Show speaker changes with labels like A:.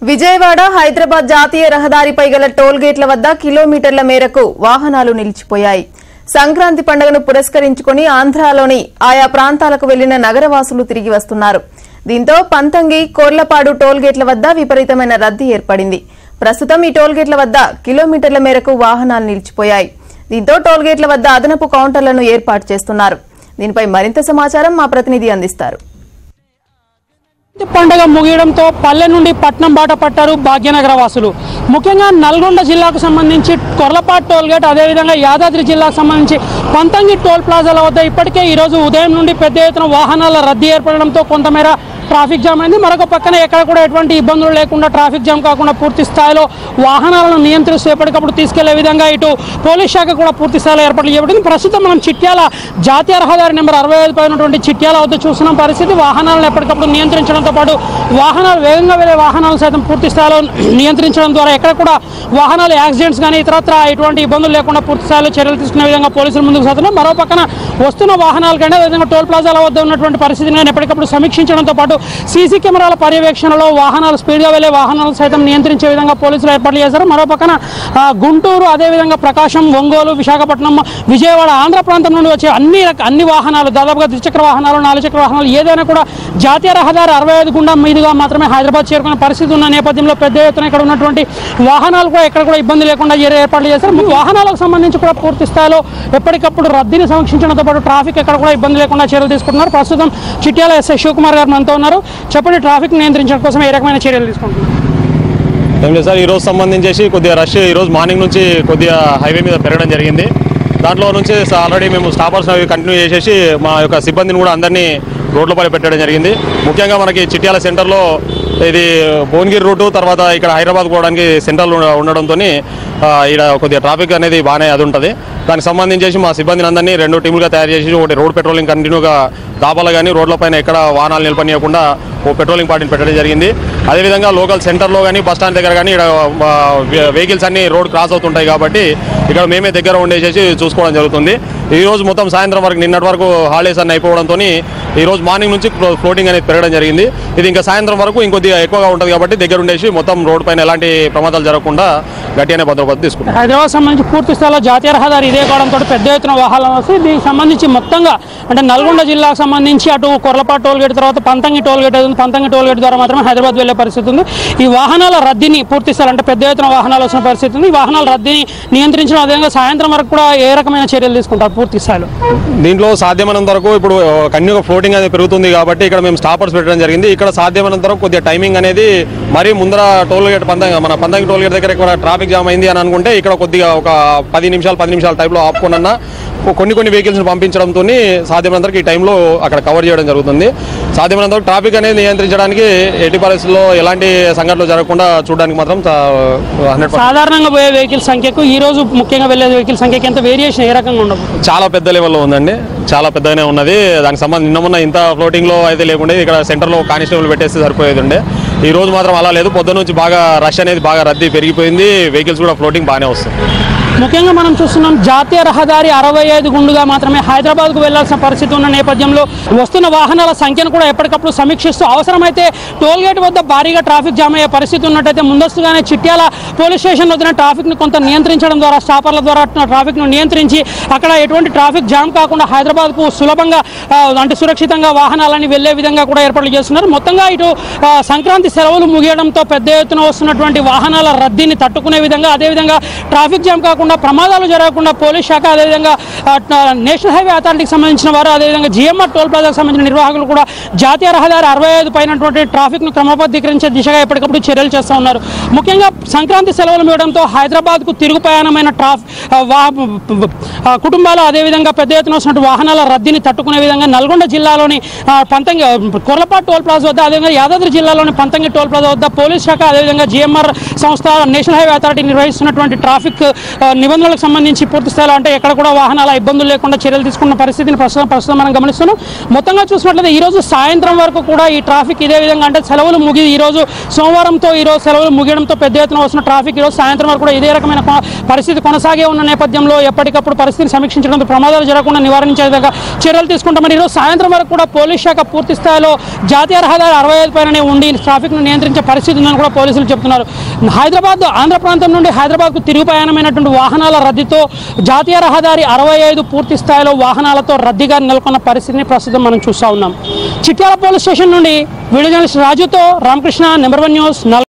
A: విజయవాడ హైదరాబాద్ జాతీయ రహదారిపై గల టోల్ గేట్ల వద్ద కిలోమీటర్ల మేరకు వాహనాలు నిలిచిపోయాయి సంక్రాంతి పండుగను పురస్కరించుకుని ఆంధ్రాలోని ఆయా ప్రాంతాలకు వెళ్లిన నగరవాసులు తిరిగి వస్తున్నారు దీంతో పంతంగి కోర్లపాడు టోల్ గేట్ల వద్ద విపరీతమైన రద్దీ ఏర్పడింది ప్రస్తుతం ఈ టోల్ గేట్ల వద్ద కిలోమీటర్ల మేరకు వాహనాలు నిలిచిపోయాయి దీంతో టోల్ గేట్ల వద్ద అదనపు కౌంటర్లను ఏర్పాటు చేస్తున్నారు దీనిపై మరింత సమాచారం మా ప్రతినిధి అందిస్తారు
B: సంక్రాంతి పండుగ ముగియడంతో పల్లె నుండి పట్నం బాట పట్టారు భాగ్యనగర వాసులు ముఖ్యంగా నల్గొండ జిల్లాకు సంబంధించి కొర్లపాట్ టోల్ గేట్ అదేవిధంగా యాదాద్రి జిల్లాకు సంబంధించి పంతంగి టోల్ ప్లాజాల వద్ద ఇప్పటికే ఈరోజు ఉదయం నుండి పెద్ద ఎత్తున వాహనాల రద్దీ ఏర్పడడంతో కొంతమేర ట్రాఫిక్ జామ్ అయింది మరొక పక్కన ఎక్కడ కూడా ఎటువంటి ఇబ్బందులు లేకుండా ట్రాఫిక్ జామ్ కాకుండా పూర్తి స్థాయిలో వాహనాలను నియంత్రిస్తూ ఎప్పటికప్పుడు తీసుకెళ్లే విధంగా ఇటు పోలీస్ శాఖ కూడా పూర్తి స్థాయిలో ఏర్పాట్లు చేయబడింది ప్రస్తుతం మనం చిట్యాల జాతీయ రహదారి నెంబర్ అరవై ఐదు పై ఉన్నటువంటి చిట్యాల వద్ద చూస్తున్న పరిస్థితి వాహనాలను ఎప్పటికప్పుడు నియంత్రించడంతో పాటు వాహనాలు వేగంగా వెళ్ళే వాహనాలు సైతం పూర్తి స్థాయిలో నియంత్రించడం ద్వారా ఎక్కడ కూడా వాహనాలు యాక్సిడెంట్స్ కానీ ఇతరత్ర ఎటువంటి ఇబ్బందులు లేకుండా పూర్తి స్థాయిలో చర్యలు తీసుకునే విధంగా పోలీసులు ముందుకు సాగుతున్నారు మరో పక్కన వస్తున్న వాహనాల కంటే అదేవిధంగా టోల్ ప్లాజాల వద్ద ఉన్నటువంటి పరిస్థితిని కానీ ఎప్పటికప్పుడు సమీక్షించడంతో పాటు సీసీ కెమెరాల పర్యవేక్షణలో వాహనాలు స్పీడ్గా వెళ్ళే వాహనాలు సైతం నియంత్రించే విధంగా పోలీసులు ఏర్పాట్లు చేశారు మరో పక్కన ఆ, గుంటూరు అదేవిధంగా ప్రకాశం ఒంగోలు విశాఖపట్నం విజయవాడ ఆంధ్ర ప్రాంతం నుండి వచ్చే అన్ని రక- అన్ని వాహనాలు దాదాపుగా ద్విచక్ర వాహనాలు నాలుగు చక్ర వాహనాలు ఏదైనా కూడా జాతీయ రహదారి అరవై ఐదు గుండా మీదుగా మాత్రమే హైదరాబాద్ చేరుకునే పరిస్థితి ఉన్న నేపథ్యంలో పెద్ద ఎత్తున ఇక్కడ ఉన్నటువంటి వాహనాలు కూడా ఎక్కడ కూడా ఇబ్బంది లేకుండా ఏ- ఏర్పాట్లు చేశారు ము- వాహనాలకు సంబంధించి కూడా పూర్తి స్థాయిలో ఎప్పటికప్పుడు రద్దీని సమీక్షించడంతో పాటు ట్రాఫిక్ ఎక్కడ కూడా ఇబ్బంది లేకుండా చర్యలు తీసుకుంటున్నారు ప్రస్తుతం చిట్యాల ఎస్ఐ శివకుమార్ గారు మనతో ఉన్నారు చెప్పండి ట్రాఫిక్ నియంత్రించడం కోసం ఏ రకమైన చర్యలు తీసుకుంటున్నారు
C: ఏం లేదు సార్ ఈరోజు సంబంధించేసి కొద్దిగా రష్ ఈరోజు మార్నింగ్ నుంచి కొద్దిగా హైవే మీద పెరగడం జరిగింది దాంట్లో నుంచి ఆల్రెడీ మేము స్టాపర్స్ అవి కంటిన్యూ చేసేసి మా యొక్క సిబ్బందిని కూడా అందరినీ రోడ్లపై పెట్టడం జరిగింది ముఖ్యంగా మనకి చిట్యాల సెంటర్లో ఇది భువనగిరి రూటు తర్వాత ఇక్కడ హైదరాబాద్ పోవడానికి సెంటర్లు ఉండడంతో ఇక్కడ కొద్దిగా ట్రాఫిక్ అనేది బాగానే అది ఉంటుంది దానికి సంబంధించేసి మా సిబ్బందిని అందరినీ రెండు టీములుగా తయారు చేసి ఒకటి రోడ్ పెట్రోలింగ్ కంటిన్యూగా దాబాలు కానీ రోడ్లపైన ఎక్కడ వాహనాలు నిలపనీయకుండా ఓ పెట్రోలింగ్ పార్టీని పెట్టడం జరిగింది అదేవిధంగా లోకల్ సెంటర్లో కానీ బస్ స్టాండ్ దగ్గర కానీ ఇక్కడ వెహికల్స్ అన్ని రోడ్ క్రాస్ అవుతుంటాయి కాబట్టి ఇక్కడ మేమే దగ్గర ఉండేసేసి చూసుకోవడం జరుగుతుంది ఈ రోజు మొత్తం సాయంత్రం వరకు నిన్నటి వరకు హాలిడేస్ అన్ని అయిపోవడంతో ఈ రోజు మార్నింగ్ నుంచి ఫ్లోటింగ్ అనేది పెరగడం జరిగింది ఇది ఇంకా సాయంత్రం వరకు ఇంకొద్దిగా ఎక్కువగా ఉంటుంది కాబట్టి దగ్గర ఉండేసి మొత్తం రోడ్ పైన ఎలాంటి ప్రమాదాలు జరగకుండా గట్టిగానే భద్రపతి తీసుకుంటాం
B: హైదరాబాద్ సంబంధించి పూర్తి స్థాయిలో జాతీయ రహదారి ఇదే కావడంతో పెద్ద ఎత్తున వాహనాలు వస్తాయి దీనికి సంబంధించి మొత్తంగా అంటే నల్గొండ జిల్లాకు సంబంధించి అటు కొర్లపాటు టోల్ గేట్ తర్వాత పంతంగి టోల్ గేట్ ఉంది పంతంగి టోల్ గేట్ ద్వారా మాత్రమే హైదరాబాద్ వెళ్ళే పరిస్థితి ఉంది ఈ వాహనాల రద్దీని పూర్తి స్థాయి అంటే పెద్ద ఎత్తున వాహనాలు వచ్చిన పరిస్థితి ఉంది ఈ వాహనాల రద్దీని నియంత్రించడం అదేవిధంగా సాయంత్రం వరకు కూడా ఏ రకమైన చర్యలు తీసుకుంటారు పూర్తి స్థాయిలో
C: దీంట్లో సాధ్యమైనంత వరకు ఇప్పుడు కన్యూగా ఫ్లోటింగ్ అనేది పెరుగుతుంది కాబట్టి ఇక్కడ మేము స్టాపర్స్ పెట్టడం జరిగింది ఇక్కడ సాధ్యమైనంత వరకు కొద్దిగా టైమింగ్ అనేది మరీ ముందర టోల్ గేట్ పంతంగి మన పంతంగి టోల్ గేట్ దగ్గర ఇక్కడ ట్రాఫిక్ జామ్ అయింది అని అనుకుంటే ఇక్కడ కొద్దిగా ఒక పది నిమిషాలు పది నిమిషాల టైంలో ఆపుకున్న కొన్ని కొన్ని వెహికల్స్ని పంపించడంతో సాధ్యమైనంత వరకు ఈ టైంలో అక్కడ కవర్ చేయడం జరుగుతుంది సాధ్యమైనంత వరకు ట్రాఫిక్ అనేది నియంత్రించడానికి ఎట్టి పరిస్థితుల్లో ఎలాంటి సంఘటనలు జరగకుండా చూడడానికి మాత్రం హండ్రెడ్
B: సాధారణంగా పోయే వెహికల్ సంఖ్యకు ఈ రోజు ముఖ్యంగా వెళ్ళే వెహికల్ సంఖ్యకి ఎంత వేరియేషన్ ఏ రకంగా ఉండదు
C: చాలా పెద్ద లెవెల్లో ఉందండి చాలా పెద్దగానే ఉన్నది దానికి సంబంధించి నిన్న మొన్న ఇంత ఫ్లోటింగ్లో అయితే లేకుండా ఇక్కడ సెంటర్లో కానిస్టేబుల్ పెట్టేస్తే సరిపోయేది ఉండే ఈ రోజు మాత్రం అలా లేదు పొద్దున్న నుంచి బాగా రష్ అనేది బాగా రద్దీ పెరిగిపోయింది వెహికల్స్ కూడా ఫ్లోటింగ్ బాగానే వస్తుంది
B: ముఖ్యంగా మనం చూస్తున్నాం జాతీయ రహదారి అరవై ఐదు గుండుగా మాత్రమే హైదరాబాద్కు వెళ్లాల్సిన పరిస్థితి ఉన్న నేపథ్యంలో వస్తున్న వాహనాల సంఖ్యను కూడా ఎప్పటికప్పుడు సమీక్షిస్తూ అవసరమైతే టోల్ గేట్ వద్ద భారీగా ట్రాఫిక్ జామ్ అయ్యే పరిస్థితి ఉన్నట్టయితే ముందస్తుగానే చిట్యాల పోలీస్ స్టేషన్ వద్ద ట్రాఫిక్ను కొంత నియంత్రించడం ద్వారా స్టాపర్ల ద్వారా ట్రాఫిక్ను నియంత్రించి అక్కడ ఎటువంటి ట్రాఫిక్ జామ్ కాకుండా హైదరాబాద్కు సులభంగా ఆ, అంటే సురక్షితంగా వాహనాలని వెళ్లే విధంగా కూడా ఏర్పాట్లు చేస్తున్నారు మొత్తంగా ఇటు ఆ, సంక్రాంతి సెలవులు ముగియడంతో పెద్ద ఎత్తున వస్తున్నటువంటి వాహనాల రద్దీని తట్టుకునే విధంగా అదేవిధంగా ట్రాఫిక్ జామ్ కాకుండా ప్రమాదాలు జరగకుండా పోలీస్ శాఖ అదేవిధంగా ఆ, ట- నేషనల్ హైవే అథారిటీకి సంబంధించిన వారు అదేవిధంగా జిఎంఆర్ టోల్ ప్లాజాకు సంబంధించిన నిర్వాహకులు కూడా జాతీయ రహదారి అరవై ఐదు పైనటువంటి ట్రాఫిక్ను క్రమబద్ధీకరించే దిశగా ఎప్పటికప్పుడు చర్యలు చేస్తూ ఉన్నారు ముఖ్యంగా సంక్రాంతి సెలవులు ఇవ్వడంతో హైదరాబాద్కు తిరుగు ప్రయాణమైన ట్రాఫ్ ఆ, వా- ఆ, కుటుంబాలు అదేవిధంగా పెద్ద ఎత్తున వస్తున్నటువంటి వాహనాల రద్దీని తట్టుకునే విధంగా నల్గొండ జిల్లాలోని ఆ, పంతంగి కొర్లపాటు టోల్ ప్లాజా వద్ద అదేవిధంగా యాదాద్రి జిల్లాలోని పంతంగి టోల్ ప్లాజా వద్ద పోలీస్ శాఖ అదేవిధంగా జిఎంఆర్ సంస్థ నేషనల్ హైవే అథారిటీ నిర్వహిస్తున్నటువంటి ట్రాఫిక్ ఆ, నిబంధనలకు సంబంధించి పూర్తి స్థాయిలో అంటే ఎక్కడ కూడా వాహనాల ఇబ్బందులు లేకుండా చర్యలు తీసుకున్న పరిస్థితిని ప్రస్తుతం ప్రస్తుతం మనం గమనిస్తున్నాం మొత్తంగా చూసినట్లయితే ఈ రోజు సాయంత్రం వరకు కూడా ఈ ట్రాఫిక్ ఇదే విధంగా అంటే సెలవులు ముగి ఈ రోజు సోమవారంతో ఈ రోజు సెలవులు ముగియడంతో పెద్ద ఎత్తున వస్తున్న ట్రాఫిక్ ఈ రోజు సాయంత్రం వరకు కూడా ఇదే రకమైన కొ- పరిస్థితి కొనసాగే ఉన్న నేపథ్యంలో ఎప్పటికప్పుడు పరిస్థితిని సమీక్షించడంతో ప్రమాదాలు జరగకుండా నివారించే విధంగా చర్యలు తీసుకుంటామని ఈరోజు సాయంత్రం వరకు కూడా పోలీస్ శాఖ పూర్తి స్థాయిలో జాతీయ రహదారి అరవై ఐదు పైననే ఉండి ట్రాఫిక్ను నియంత్రించే పరిస్థితి ఉందని కూడా పోలీసులు చెప్తున్నారు హైదరాబాద్ ఆంధ్ర ప్రాంతం నుండి హైదరాబాద్కు తిరుగు ప్రయాణమైనటువంటి వాహనాల రద్దీతో జాతీయ రహదారి అరవై ఐదు పూర్తి స్థాయిలో వాహనాలతో రద్దీగా నెలకొన్న పరిస్థితిని ప్రస్తుతం మనం చూస్తూ ఉన్నాం చిట్యాల పోలీస్ స్టేషన్ నుండి వీడియో జర్నలిస్ట్ రాజుతో Ramakrishna number one news null